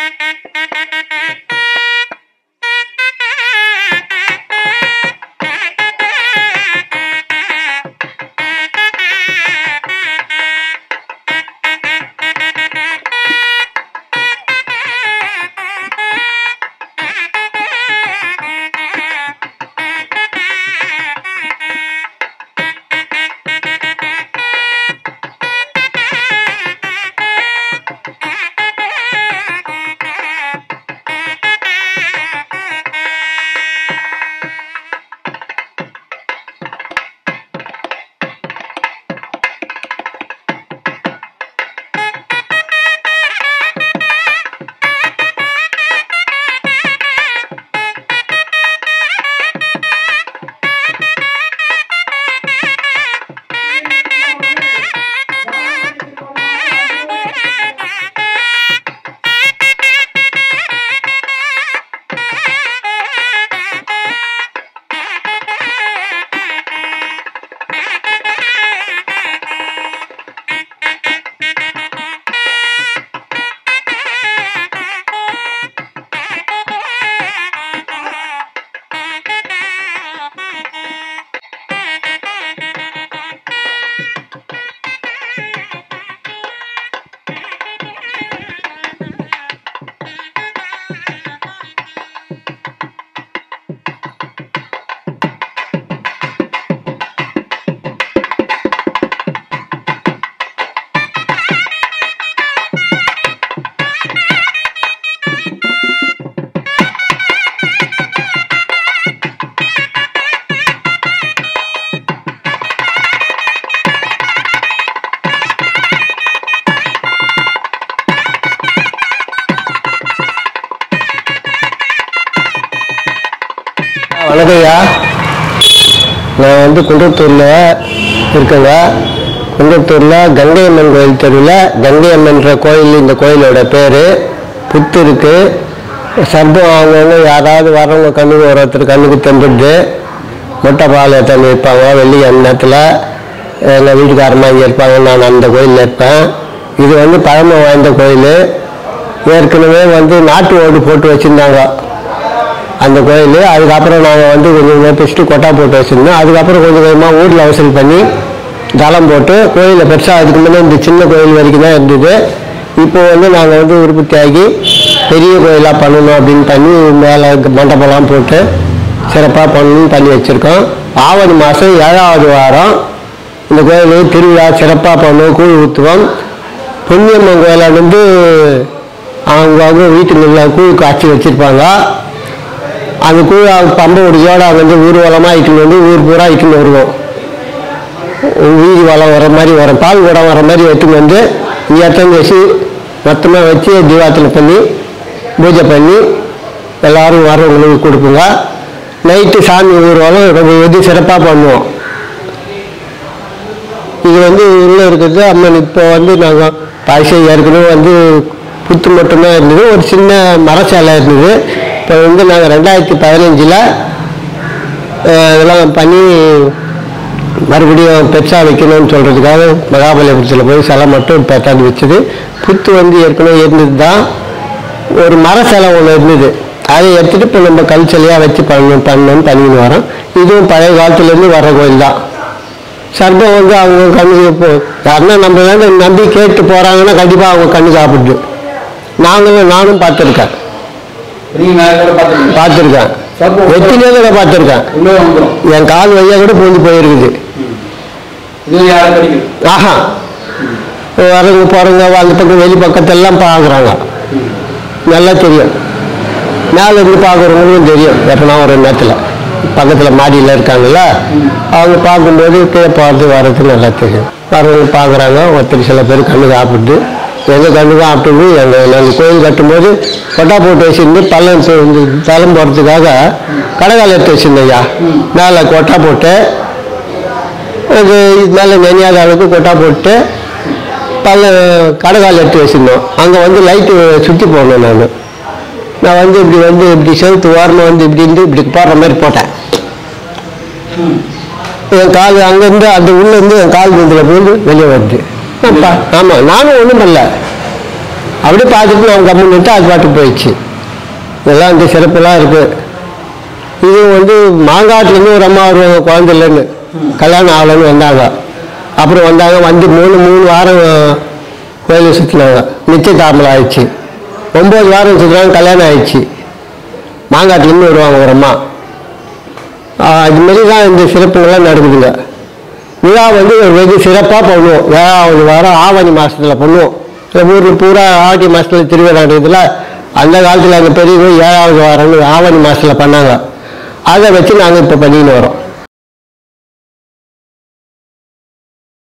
வணக்கம் ஐயா நான் வந்து குன்றத்தூரில் இருக்கேங்க குன்றத்தூரில் கங்கை அம்மன் கோயில் தெருவில் கங்கை அம்மன்ற கோயில் இந்த கோயிலோட பேர் புத்து இருக்கு சர்ப்பம் அவங்கவுங்க யாராவது வரவங்க கண்ணுக்கு ஒரு ஒருத்தர் கண்ணுக்கு தெம்பிடுது மொட்டை பால் தண்ணி வைப்பாங்க வெள்ளி நேரத்தில் எங்கள் வீட்டுக்காரமாக இங்கே இருப்பாங்க நான் அந்த கோயிலில் இருப்பேன் இது வந்து பழமை வாய்ந்த கோயில் ஏற்கனவே வந்து நாட்டு ஓடு போட்டு வச்சுருந்தாங்க அந்த கோயில் அதுக்கப்புறம் நாங்கள் வந்து கொஞ்சம் கொஞ்சம் பிடிச்சிட்டு கொட்டா போட்டு வச்சுருந்தோம் அதுக்கப்புறம் கொஞ்சம் கொஞ்சமாக ஊரில் அவசரம் பண்ணி தளம் போட்டு கோயிலை பெருசாக அதுக்கு முன்னே இந்த சின்ன கோயில் வரைக்கும் தான் இருந்தது இப்போ வந்து நாங்கள் வந்து உற்பத்தி ஆகி பெரிய கோயிலாக பண்ணணும் அப்படின்னு பண்ணி மேலே மண்டபம்லாம் போட்டு சிறப்பாக பண்ணணும்னு பண்ணி வச்சுருக்கோம் ஆவணி மாதம் ஏழாவது வாரம் இந்த கோயில் திருவிழா சிறப்பாக பண்ணுவோம் கூழ் ஊற்றுவோம் புண்ணியம்மன் கோயிலில் வந்து அவங்க வீட்டுங்களில் கூழ் காய்ச்சி வச்சுருப்பாங்க அந்த கூழ் பம்பை ஒடியோட வந்து ஊர்வலமாக இட்டுன்னு வந்து ஊர் பூரா இட்டுன்னு வருவோம் வீதி வளம் வர மாதிரி வரும் பால் குடம் வர மாதிரி எடுத்துன்னு வந்து இங்கே எடுத்துன்னு வச்சு மொத்தமாக வச்சு தீபாவத்தில் பண்ணி பூஜை பண்ணி எல்லாரும் வரவங்களுக்கு கொடுப்போங்க நைட்டு சாமி ஊர்வலம் ரொம்ப வெகு சிறப்பாக பண்ணுவோம் இது வந்து உள்ளே இருக்கிறது அம்மன் இப்போ வந்து நாங்கள் பாய்ச்சை ஏற்கனவே வந்து புத்து மட்டும்தான் இருந்தது ஒரு சின்ன மரச்சாலை இருந்தது இப்போ வந்து நாங்கள் ரெண்டாயிரத்தி பதினஞ்சில் இதெல்லாம் பண்ணி மறுபடியும் பெருசாக வைக்கணும்னு சொல்கிறதுக்காக மகாபலிபுரத்தில் போய் சிலை மட்டும் பெற்றாந்து வச்சது புத்து வந்து ஏற்கனவே இருந்தது தான் ஒரு மர சிலை ஒன்று இருந்தது அதை எடுத்துகிட்டு இப்போ நம்ம கல் சிலையாக வச்சு பண்ணணும் பண்ணணும்னு பண்ணின்னு வரோம் இதுவும் பழைய காலத்துலேருந்து வர கோயில் தான் சர்ப்பம் வந்து அவங்க கண்ணுக்கு இப்போ யாருன்னா நம்ம வேண்ட நம்பி கேட்டு போகிறாங்கன்னா கண்டிப்பாக அவங்க கண்ணு சாப்பிடுது நாங்களும் நானும் பார்த்துருக்கேன் நீங்க மேல கூட பாத்துருக்கீங்க பார்த்துருக்கேன் சர்ப்பம் வெத்திலே கூட பார்த்துருக்கேன் உள்ளே வந்துடும் என் கால் வழியாக கூட பூந்து போயிருக்குது இது யாரும் படிக்கணும் ஆஹா வரவங்க போகிறவங்க அந்த பக்கம் வெளி பக்கத்தெல்லாம் பார்க்குறாங்க நல்லா தெரியும் மேலே இருந்து பார்க்குறவங்களுக்கும் தெரியும் எப்பனா ஒரு நேரத்தில் பக்கத்தில் மாடியில் இருக்காங்கல்ல அவங்க பார்க்கும்போது கீழே பார்த்து வர்றது நல்லா தெரியும் வரவங்க பார்க்குறாங்க ஒருத்தர் சில பேர் கண்ணு சாப்பிடுது எங்கள் கண்ணு சாப்பிட்டு எங்கள் நாங்கள் கோயில் கட்டும்போது கொட்டா போட்டு வச்சிருந்து பள்ளம் து- தளம் போகிறதுக்காக கடைகால் எடுத்து வச்சிருந்தேன் ஐயா மேலே கொட்டா போட்டு அது மேலே நெனியாத அளவுக்கு கொட்டா போட்டு பல்ல கடைகால் எடுத்து வச்சிருந்தோம் அங்கே வந்து லைட்டு சுற்றி போடணும் நான் நான் வந்து இப்படி வந்து இப்படி செலுத்து ஓரமாக வந்து இப்படி இருந்து இப்படி போடுற மாதிரி போட்டேன் என் கால் அங்கேருந்து அந்த உள்ளேருந்து என் கால் இதில் போந்து வெளியே வருது ஆமாம் நானும் ஒன்றும் பண்ணல அப்படியே பார்த்துட்டு நான் கம்முன்னுட்டு அது பாட்டுக்கு போயிடுச்சு இதெல்லாம் இந்த சிறப்பெல்லாம் இருக்குது இது வந்து மாங்காட்டுலேருந்து ஒரு அம்மா வருவாங்க குழந்தை இல்லைன்னு கல்யாணம் ஆகலைன்னு வந்தாங்க அப்புறம் வந்தாங்க வந்து மூணு மூணு வாரம் கோயிலை சுற்றினாங்க நிச்சயதார்த்தம் ஆயிடுச்சு ஒம்பது வாரம் சுற்றினாங்க கல்யாணம் ஆயிடுச்சு மாங்காட்டுலேருந்து வருவாங்க ஒரு அம்மா ஆஹ் இது மாதிரி தான் இந்த சிறப்புகள்லாம் நடக்குதுங்க விழா வந்து ஒரு வெகு சிறப்பாக பண்ணுவோம் ஏழாவது வாரம் ஆவணி மாதத்தில் பண்ணுவோம் இந்த ஊரில் பூரா ஆவணி மாதத்தில் திருவிழா நடக்குதுல அந்த காலத்தில் அந்த பெரியவங்க ஏழாவது வாரம்னு ஆவணி மாதத்தில் பண்ணாங்க அதை வச்சு நாங்கள் இப்போ பண்ணின்னு வரோம்